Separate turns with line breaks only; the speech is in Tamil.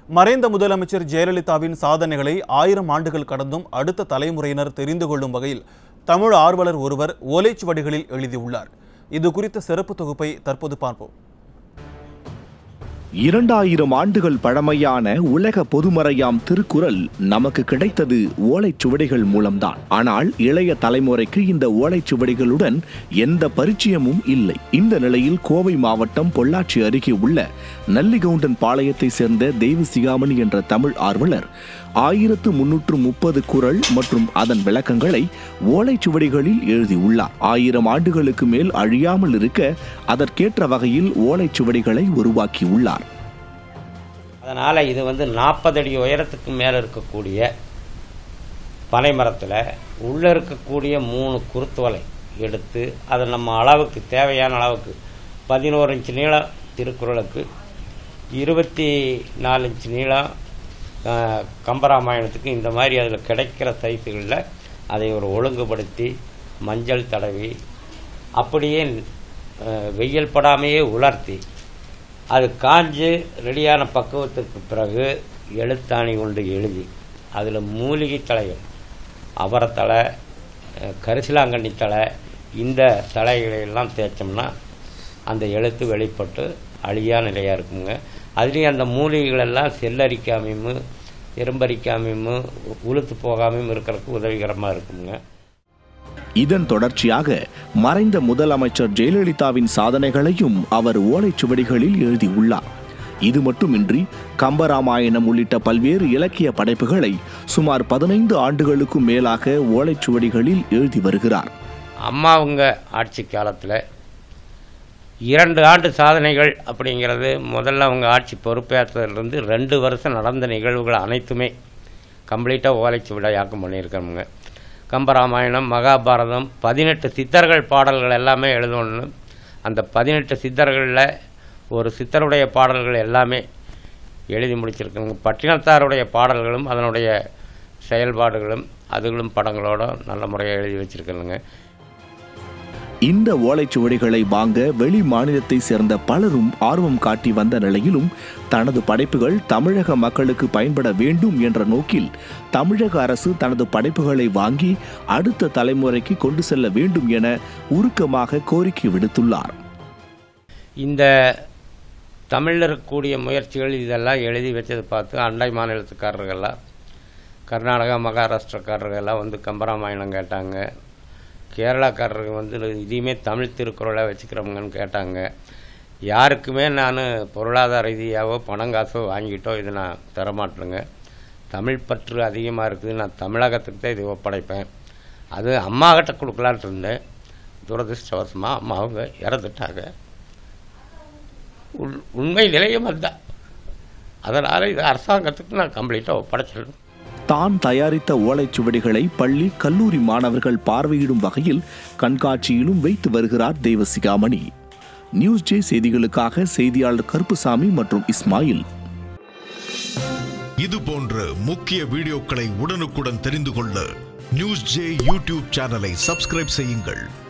மறைந்த முதலமைச்சர் ஜெயலலிதாவின் சாதனைகளை ஆயிரம் ஆண்டுகள் கடந்தும் அடுத்த தலைமுறையினர் தெரிந்து கொள்ளும் வகையில் தமிழ் ஆர்வலர் ஒருவர் ஓலைச்சுவடிகளில் எழுதியுள்ளார் இது குறித்த சிறப்பு தொகுப்பை தற்போது பார்ப்போம்
இரண்டாயிரம் ஆண்டுகள் பழமையான உலக பொதுமறையாம் திருக்குறள் நமக்கு கிடைத்தது ஓலைச்சுவடிகள் மூலம்தான் ஆனால் இளைய தலைமுறைக்கு இந்த ஓலைச்சுவடிகளுடன் எந்த பரிச்சயமும் இல்லை இந்த நிலையில் கோவை மாவட்டம் பொள்ளாச்சி அருகே உள்ள நல்லிகவுண்டன் பாளையத்தை சேர்ந்த தெய்வ சிகாமணி என்ற தமிழ் ஆர்வலர் ஆயிரத்து முன்னூற்று முப்பது குறள் மற்றும் அதன் விளக்கங்களை ஓலைச்சுவடிகளில் எழுதியுள்ளார் ஆயிரம் ஆண்டுகளுக்கு மேல் அழியாமல் இருக்க அதற்கேற்ற வகையில் ஓலைச்சுவடிகளை உருவாக்கியுள்ளார்
அதனால் இது வந்து நாற்பது அடி உயரத்துக்கு மேலே இருக்கக்கூடிய பனை மரத்தில் உள்ளே இருக்கக்கூடிய மூணு குருத்துவலை எடுத்து அதை நம்ம அளவுக்கு தேவையான அளவுக்கு பதினோரு இன்ச்சு நீளம் திருக்குறளுக்கு இருபத்தி நாலு இன்ச்சு நீளம் ஆஹ், கம்பராமாயணத்துக்கு இந்த மாதிரி அதில் கிடைக்கிற சைஸுகளில் அதை ஒரு ஒழுங்குபடுத்தி மஞ்சள் தடவி அப்படியே ஆஹ், வெயில் படாமையே உலர்த்தி அது காஞ்சு ரெடியான பக்குவத்துக்கு பிறகு எழுத்தாணி கொண்டு எழுதி அதில் மூலிகை தலைகள் அவரத்தலை அஹ், கரிசலாங்கண்ணி தலை இந்த தலைகளை எல்லாம் தேய்ச்சோம்னா அந்த எழுத்து வெளிப்பட்டு அழியா நிலையாக இருக்குங்க அதுலேயும் அந்த மூலிகைகள் எல்லாம் செல்லரிக்காமையும் எறும்பரிக்காமையும் உளுத்து போகாமையும் இருக்கிறதுக்கு உதவிகரமாக இருக்குங்க
இதன் தொடர்ச்சியாக மறைந்த முதலமைச்சர் ஜெயலலிதாவின் சாதனைகளையும் அவர் ஓலைச்சுவடிகளில் எழுதியுள்ளார் இது மட்டுமின்றி கம்பராமாயணம் உள்ளிட்ட பல்வேறு இலக்கிய படைப்புகளை சுமார் பதினைந்து ஆண்டுகளுக்கும் மேலாக ஓலைச்சுவடிகளில் எழுதி வருகிறார்
அம்மா அவங்க ஆட்சி காலத்தில் இரண்டு ஆண்டு சாதனைகள் அப்படிங்கிறது முதல்ல அவங்க ஆட்சி பொறுப்பேற்றதுலேருந்து ரெண்டு வருஷம் நடந்த நிகழ்வுகள் அனைத்துமே கம்ப்ளீட்டாக ஓலைச்சுவடையாக்கம் பண்ணியிருக்காங்க கம்பராமாயணம் மகாபாரதம் பதினெட்டு சித்தர்கள் பாடல்கள் எல்லாமே எழுதணும் அந்த பதினெட்டு சித்தர்களில் ஒரு சித்தருடைய பாடல்கள் எல்லாமே எழுதி முடிச்சிருக்காங்க பட்டினத்தாருடைய பாடல்களும் அதனுடைய செயல்பாடுகளும் அதுகளும் படங்களோட நல்ல முறையாக எழுதி வச்சிருக்காங்க
இந்த ஓலைச்சுவடிகளை வாங்க வெளி மாநிலத்தை சேர்ந்த பலரும் ஆர்வம் காட்டி வந்த நிலையிலும் தனது படைப்புகள் தமிழக மக்களுக்கு பயன்பட வேண்டும் என்ற நோக்கில் தமிழக அரசு தனது படைப்புகளை வாங்கி அடுத்த தலைமுறைக்கு கொண்டு செல்ல வேண்டும் என உருக்கமாக கோரிக்கை விடுத்துள்ளார்
இந்த தமிழில் இருக்கக்கூடிய முயற்சிகள் இதெல்லாம் எழுதி வச்சதை பார்த்து அண்டை மாநிலத்துக்காரர்கள்லாம் கர்நாடகா மகாராஷ்டிரக்காரர்கள்லாம் வந்து கம்பராமாயணம் கேட்டாங்க கேரளாக்காரர்கள் வந்து இதையுமே தமிழ் திருக்குறளை வச்சுக்கிறவங்கன்னு கேட்டாங்க யாருக்குமே நான் பொருளாதார ரீதியாகவோ பணம் காசோ வாங்கிட்டோ இது நான் தரமாட்டேங்க தமிழ் பற்று அதிகமாக இருக்குது நான் தமிழகத்துக்கு தான் இது ஒப்படைப்பேன் அது அம்மா கிட்ட கொடுக்கலான்ட்டு இருந்தேன் துரதிருஷ்டவசமாக அம்மா அவங்க இறந்துட்டாங்க உள் உண்மை நிலையம் அதுதான் அதனால் இது அரசாங்கத்துக்கு நான் கம்ப்ளீட்டாக ஒப்படைச்சிடணும்
தான் தயாரித்த ஓலைச்சுவடிகளை பள்ளி கல்லூரி மாணவர்கள் பார்வையிடும் வகையில் கண்காட்சியிலும் வைத்து வருகிறார் தெய்வசிகாமணி நியூஸ் ஜே செய்திகளுக்காக செய்தியாளர் கருப்புசாமி மற்றும் இஸ்மாயில்
இது போன்ற முக்கிய வீடியோக்களை உடனுக்குடன் தெரிந்து கொள்ள நியூஸ் ஜே யூடியூப் சேனலை சப்ஸ்கிரைப் செய்யுங்கள்